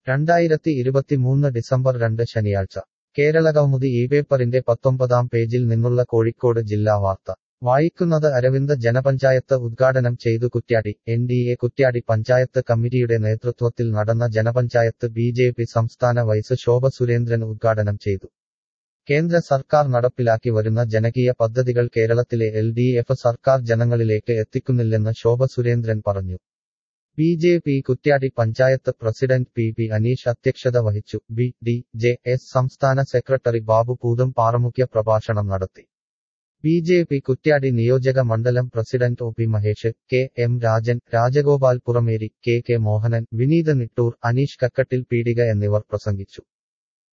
രണ്ടായിരത്തി ഇരുപത്തിമൂന്ന് ഡിസംബർ രണ്ട് ശനിയാഴ്ച കേരളകൗമുദി ഈ പേപ്പറിന്റെ പത്തൊമ്പതാം പേജിൽ നിന്നുള്ള കോഴിക്കോട് ജില്ലാ വാർത്ത വായിക്കുന്നത് അരവിന്ദ് ജനപഞ്ചായത്ത് ഉദ്ഘാടനം ചെയ്തു Kuttiadi N D A Kuttiadi panchayat കമ്മിറ്റിയുടെ നേതൃത്വത്തിൽ നടന്ന ജനപഞ്ചായത്ത് ബി ജെ പി സംസ്ഥാന വൈസ് ശോഭ സുരേന്ദ്രൻ ഉദ്ഘാടനം ചെയ്തു കേന്ദ്ര സർക്കാർ നടപ്പിലാക്കി വരുന്ന ജനകീയ പദ്ധതികൾ കേരളത്തിലെ എൽ ഡി എഫ് സർക്കാർ ജനങ്ങളിലേക്ക് എത്തിക്കുന്നില്ലെന്ന് ശോഭ സുരേന്ദ്രൻ പറഞ്ഞു B J P Kuttiadi panchayat president P P Aneesh അധ്യക്ഷത വഹിച്ചു ബി ഡി ജെ എസ് സംസ്ഥാന സെക്രട്ടറി ബാബു പൂതം പാറമുഖ്യ പ്രഭാഷണം നടത്തി ബി ജെ പി കുറ്റ്യാടി നിയോജക മണ്ഡലം president O P Mahesh K M Rajan Rajagopal Purameri K K Mohanan Vineeth Nittoor Aneesh Kakkattil പീടിക എന്നിവർ പ്രസംഗിച്ചു